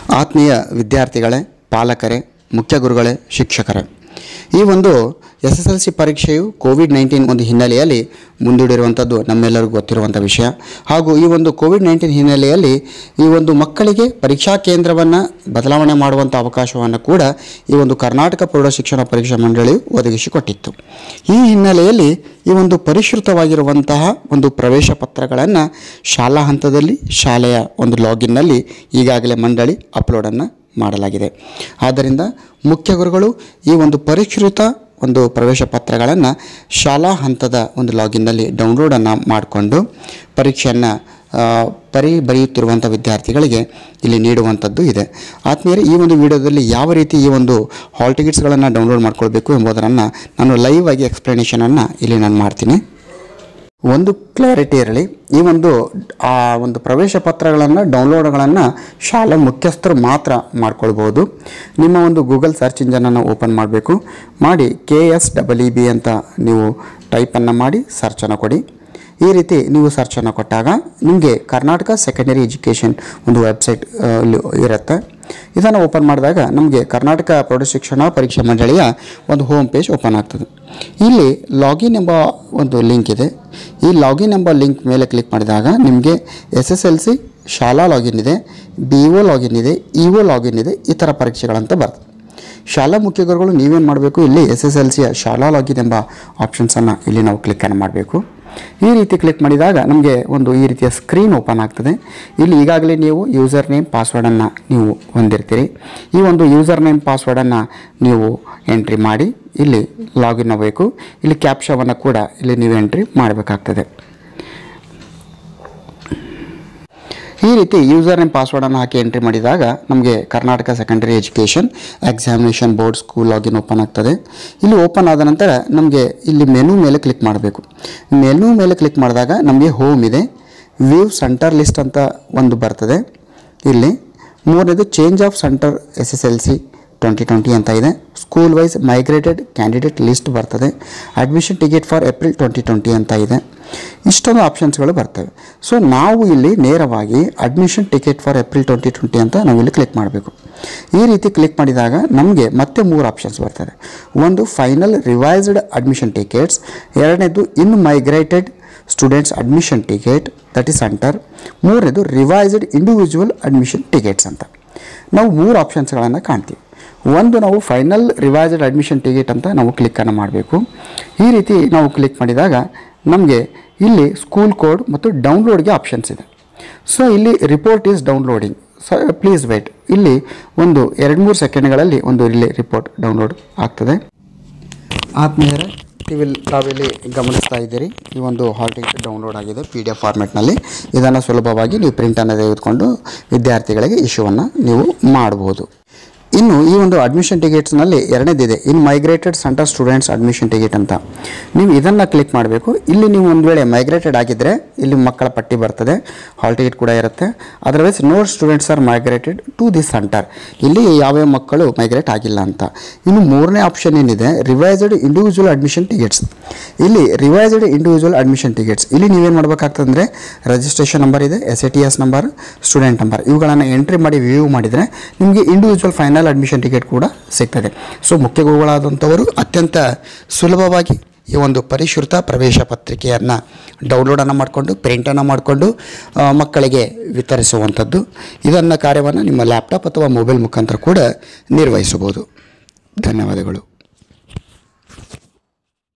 ಆತ್ಮೀಯ ವಿದ್ಯಾರ್ಥಿಗಳೇ ಪಾಲಕರೇ ಮುಖ್ಯ ಗುರುಗಳೇ ಶಿಕ್ಷಕರೇ ಈ ಒಂದು ಎಸ್ ಎಸ್ ಎಲ್ ಸಿ ಪರೀಕ್ಷೆಯು ಕೋವಿಡ್ ನೈನ್ಟೀನ್ ಒಂದು ಹಿನ್ನೆಲೆಯಲ್ಲಿ ಮುಂದೂಡಿರುವಂಥದ್ದು ನಮ್ಮೆಲ್ಲರಿಗೂ ಗೊತ್ತಿರುವಂಥ ವಿಷಯ ಹಾಗೂ ಈ ಒಂದು ಕೋವಿಡ್ ನೈನ್ಟೀನ್ ಹಿನ್ನೆಲೆಯಲ್ಲಿ ಈ ಒಂದು ಮಕ್ಕಳಿಗೆ ಪರೀಕ್ಷಾ ಕೇಂದ್ರವನ್ನು ಬದಲಾವಣೆ ಮಾಡುವಂಥ ಅವಕಾಶವನ್ನು ಕೂಡ ಈ ಒಂದು ಕರ್ನಾಟಕ ಪ್ರೌಢ ಶಿಕ್ಷಣ ಪರೀಕ್ಷಾ ಮಂಡಳಿಯು ಒದಗಿಸಿಕೊಟ್ಟಿತ್ತು ಈ ಹಿನ್ನೆಲೆಯಲ್ಲಿ ಈ ಒಂದು ಪರಿಷ್ಕೃತವಾಗಿರುವಂತಹ ಒಂದು ಪ್ರವೇಶ ಪತ್ರಗಳನ್ನು ಶಾಲಾ ಹಂತದಲ್ಲಿ ಶಾಲೆಯ ಒಂದು ಲಾಗಿನ್ನಲ್ಲಿ ಈಗಾಗಲೇ ಮಂಡಳಿ ಅಪ್ಲೋಡನ್ನು ಮಾಡಲಾಗಿದೆ ಆದ್ದರಿಂದ ಮುಖ್ಯ ಗುರುಗಳು ಈ ಒಂದು ಪರಿಷ್ಕೃತ ಒಂದು ಪ್ರವೇಶ ಪತ್ರಗಳನ್ನು ಶಾಲಾ ಹಂತದ ಒಂದು ಲಾಗಿನ್ನಲ್ಲಿ ಡೌನ್ಲೋಡನ್ನು ಮಾಡಿಕೊಂಡು ಪರೀಕ್ಷೆಯನ್ನು ಆ, ಪರಿ ಬರೆಯುತ್ತಿರುವಂಥ ವಿದ್ಯಾರ್ಥಿಗಳಿಗೆ ಇಲ್ಲಿ ನೀಡುವಂಥದ್ದು ಇದೆ ಆತ್ಮೀಯರೇ ಈ ಒಂದು ವಿಡಿಯೋದಲ್ಲಿ ಯಾವ ರೀತಿ ಈ ಒಂದು ಹಾಲ್ ಟಿಕೆಟ್ಸ್ಗಳನ್ನು ಡೌನ್ಲೋಡ್ ಮಾಡ್ಕೊಳ್ಬೇಕು ಎಂಬುದನ್ನು ನಾನು ಲೈವ್ ಆಗಿ ಎಕ್ಸ್ಪ್ಲನೇಷನನ್ನು ಇಲ್ಲಿ ನಾನು ಮಾಡ್ತೀನಿ ಒಂದು ಕ್ಲಾರಿಟಿ ಇರಲಿ ಈ ಒಂದು ಆ ಒಂದು ಪ್ರವೇಶ ಪತ್ರಗಳನ್ನು ಡೌನ್ಲೋಡ್ಗಳನ್ನು ಶಾಲೆ ಮುಖ್ಯಸ್ಥರು ಮಾತ್ರ ಮಾಡ್ಕೊಳ್ಬೋದು ನಿಮ್ಮ ಒಂದು ಗೂಗಲ್ ಸರ್ಚ್ ಇಂಜನನ್ನು ಓಪನ್ ಮಾಡಬೇಕು ಮಾಡಿ K S double E B ಅಂತ ನೀವು ಟೈಪನ್ನು ಮಾಡಿ ಸರ್ಚನ್ನು ಕೊಡಿ ಈ ರೀತಿ ನೀವು ಸರ್ಚನ್ನು ಕೊಟ್ಟಾಗ ನಿಮಗೆ ಕರ್ನಾಟಕ ಸೆಕೆಂಡರಿ ಎಜುಕೇಷನ್ ಒಂದು ವೆಬ್ಸೈಟ್ ಆ, ಇಲ್ಲಿ ಇರುತ್ತೆ ಇದನ್ನು ಓಪನ್ ಮಾಡಿದಾಗ ನಮಗೆ ಕರ್ನಾಟಕ ಪ್ರೌಢಶಿಕ್ಷಣ ಪರೀಕ್ಷಾ ಮಂಡಳಿಯ ಒಂದು ಹೋಮ್ ಪೇಜ್ ಓಪನ್ ಆಗ್ತದೆ ಇಲ್ಲಿ ಲಾಗಿನ್ ಎಂಬ ಒಂದು ಲಿಂಕ್ ಇದೆ ಈ ಲಾಗಿನ್ ಎಂಬ ಲಿಂಕ್ ಮೇಲೆ ಕ್ಲಿಕ್ ಮಾಡಿದಾಗ ನಿಮಗೆ ಎಸ್ ಎಸ್ ಎಲ್ ಸಿ ಶಾಲಾ ಲಾಗಿನ್ ಇದೆ ಬಿ ಒ ಲಾಗಿನ್ ಇದೆ ಇ ಒ ಲಾಗಿನ್ ಇದೆ ಈ ಥರ ಪರೀಕ್ಷೆಗಳಂತ ಬರ್ತದೆ ಶಾಲಾ ಮುಖ್ಯ ಗುರುಗಳು ನೀವೇನು ಮಾಡಬೇಕು ಇಲ್ಲಿ ಎಸ್ ಎಸ್ ಎಲ್ ಸಿಯ ಶಾಲಾ ಲಾಗಿನ್ ಎಂಬ ಆಪ್ಷನ್ಸನ್ನು ಇಲ್ಲಿ ನಾವು ಕ್ಲಿಕ್ಕನ್ನು ಮಾಡಬೇಕು ಈ ರೀತಿ ಕ್ಲಿಕ್ ಮಾಡಿದಾಗ ನಮಗೆ ಒಂದು ಈ ರೀತಿಯ ಸ್ಕ್ರೀನ್ ಓಪನ್ ಆಗ್ತದೆ ಇಲ್ಲಿ ಈಗಾಗಲೇ ನೀವು ಯೂಸರ್ ನೇಮ್ ಪಾಸ್ವರ್ಡನ್ನು ನೀವು ಹೊಂದಿರ್ತೀರಿ ಈ ಒಂದು ಯೂಸರ್ ನೇಮ್ ಪಾಸ್ವರ್ಡನ್ನು ನೀವು ಎಂಟ್ರಿ ಮಾಡಿ ಇಲ್ಲಿ ಲಾಗಿನ್ ಆಗಬೇಕು ಇಲ್ಲಿ ಕ್ಯಾಪ್ಷವನ್ನು ಕೂಡ ಇಲ್ಲಿ ನೀವು ಎಂಟ್ರಿ ಮಾಡಬೇಕಾಗ್ತದೆ ಈ ರೀತಿ ಯೂಸರ್ ನೇಮ್ ಪಾಸ್ವರ್ಡನ್ನು ಹಾಕಿ ಎಂಟ್ರಿ ಮಾಡಿದಾಗ ನಮಗೆ Karnataka secondary education examination board school login open ಆಗ್ತದೆ ಇಲ್ಲಿ ಓಪನ್ ಆದ ನಂತರ ನಮಗೆ ಇಲ್ಲಿ ಮೆನು ಮೇಲೆ ಕ್ಲಿಕ್ ಮಾಡಬೇಕು ಮೆನು ಮೇಲೆ ಕ್ಲಿಕ್ ಮಾಡಿದಾಗ ನಮಗೆ ಹೋಮ್ ಇದೆ ವ್ಯೂ ಸೆಂಟರ್ ಲಿಸ್ಟ್ ಅಂತ ಒಂದು ಬರ್ತದೆ ಇಲ್ಲಿ ಮೂರನೇದು change of centre S S L C twenty twenty ಅಂತ ಇದೆ school wise migrated candidate list ಬರ್ತದೆ admission ticket for April twenty twenty ಅಂತ ಇದೆ ಇಷ್ಟೊಂದು ಆಪ್ಷನ್ಸ್ಗಳು ಬರ್ತವೆ ಸೊ ನಾವು ಇಲ್ಲಿ ನೇರವಾಗಿ admission ticket for April twenty twenty ಅಂತ ನಾವು ಇಲ್ಲಿ ಕ್ಲಿಕ್ ಮಾಡಬೇಕು ಈ ರೀತಿ ಕ್ಲಿಕ್ ಮಾಡಿದಾಗ ನಮಗೆ ಮತ್ತೆ ಮೂರು ಆಪ್ಷನ್ಸ್ ಬರ್ತದೆ ಒಂದು ಫೈನಲ್ ರಿವೈಸ್ಡ್ ಅಡ್ಮಿಷನ್ ಟಿಕೆಟ್ಸ್ ಎರಡನೇದು in migrated students admission ticket that is centre ಮೂರನೇದು ರಿವೈಸ್ಡ್ ಇಂಡಿವಿಜುವಲ್ ಅಡ್ಮಿಷನ್ ಟಿಕೆಟ್ಸ್ ಅಂತ ನಾವು ಮೂರು ಆಪ್ಷನ್ಸ್ಗಳನ್ನು ಕಾಣ್ತೀವಿ ಒಂದು ನಾವು ಫೈನಲ್ ರಿವೈಸ್ಡ್ ಅಡ್ಮಿಷನ್ ಟಿಕೆಟ್ ಅಂತ ನಾವು ಕ್ಲಿಕ್ಕನ್ನು ಮಾಡಬೇಕು ಈ ರೀತಿ ನಾವು ಕ್ಲಿಕ್ ಮಾಡಿದಾಗ ನಮಗೆ ಇಲ್ಲಿ ಸ್ಕೂಲ್ ಕೋಡ್ ಮತ್ತು ಡೌನ್ಲೋಡ್ಗೆ ಆಪ್ಷನ್ಸ್ ಇದೆ ಸೊ ಇಲ್ಲಿ report is downloading so please wait ಇಲ್ಲಿ ಒಂದು ಎರಡು ಮೂರು ಸೆಕೆಂಡ್ಗಳಲ್ಲಿ ಒಂದು ಇಲ್ಲಿ ರಿಪೋರ್ಟ್ ಡೌನ್ಲೋಡ್ ಆಗ್ತದೆ ಆತ್ಮೀಯರೇ ಇವಿಲ್ಲಿ ತಾವಿಲ್ಲಿ ಗಮನಿಸ್ತಾ ಇದ್ದೀರಿ ಈ ಒಂದು ಹಾಲ್ ಟಿಕೆಟ್ ಡೌನ್ಲೋಡ್ ಆಗಿದೆ ಪಿ ಡಿ ಎಫ್ ಫಾರ್ಮೆಟ್ನಲ್ಲಿ ಇದನ್ನು ಸುಲಭವಾಗಿ ನೀವು ಪ್ರಿಂಟನ್ನು ತೆಗೆದುಕೊಂಡು ವಿದ್ಯಾರ್ಥಿಗಳಿಗೆ ಇಶ್ಯೂವನ್ನು ನೀವು ಮಾಡಬಹುದು ಇನ್ನು ಈ ಒಂದು ಅಡ್ಮಿಷನ್ ಟಿಕೆಟ್ಸ್ನಲ್ಲಿ ಎರಡನೇದಿದೆ in migrated centre students admission ticket ಅಂತ ನೀವು ಇದನ್ನು ಕ್ಲಿಕ್ ಮಾಡಬೇಕು ಇಲ್ಲಿ ನೀವು ಒಂದು ವೇಳೆ ಮೈಗ್ರೇಟೆಡ್ ಆಗಿದ್ದರೆ ಇಲ್ಲಿ ಮಕ್ಕಳ ಪಟ್ಟಿ ಬರ್ತದೆ ಹಾಲ್ ಟಿಕೆಟ್ ಕೂಡ ಇರುತ್ತೆ otherwise no students are migrated to this centre ಇಲ್ಲಿ ಯಾವ್ಯಾವ ಮಕ್ಕಳು ಮೈಗ್ರೇಟ್ ಆಗಿಲ್ಲ ಅಂತ ಇನ್ನು ಮೂರನೇ ಆಪ್ಷನ್ ಏನಿದೆ ರಿವೈಸ್ಡ್ ಇಂಡಿವಿಜುವಲ್ ಅಡ್ಮಿಷನ್ ಟಿಕೆಟ್ಸ್ ಇಲ್ಲಿ ರಿವೈಸ್ಡ್ ಇಂಡಿವಿಜುವಲ್ ಅಡ್ಮಿಷನ್ ಟಿಕೆಟ್ಸ್ ಇಲ್ಲಿ ನೀವೇನು ಮಾಡಬೇಕಾಗ್ತಂದ್ರೆ ರಿಜಿಸ್ಟ್ರೇಷನ್ ನಂಬರ್ ಇದೆ S A T S number student number ಇವುಗಳನ್ನು ಎಂಟ್ರಿ ಮಾಡಿ ವ್ಯೂ ಮಾಡಿದರೆ ನಿಮಗೆ ಇಂಡಿವಿಜುವಲ್ ಫೈನಲ್ ಅಡ್ಮಿಷನ್ ಟಿಕೆಟ್ ಕೂಡ ಸಿಗ್ತದೆ ಸೊ ಮುಖ್ಯ ಗುರುಗಳಾದಂಥವರು ಅತ್ಯಂತ ಸುಲಭವಾಗಿ ಈ ಒಂದು ಪರಿಷ್ಕೃತ ಪ್ರವೇಶ ಪತ್ರಿಕೆಯನ್ನು ಡೌನ್ಲೋಡನ್ನು ಮಾಡಿಕೊಂಡು ಪ್ರಿಂಟನ್ನು ಮಾಡಿಕೊಂಡು ಆ, ಮಕ್ಕಳಿಗೆ ವಿತರಿಸುವಂಥದ್ದು ಇದನ್ನು ಕಾರ್ಯವನ್ನು ನಿಮ್ಮ ಲ್ಯಾಪ್ಟಾಪ್ ಅಥವಾ ಮೊಬೈಲ್ ಮುಖಾಂತರ ಕೂಡ ನಿರ್ವಹಿಸಬಹುದು ಧನ್ಯವಾದಗಳು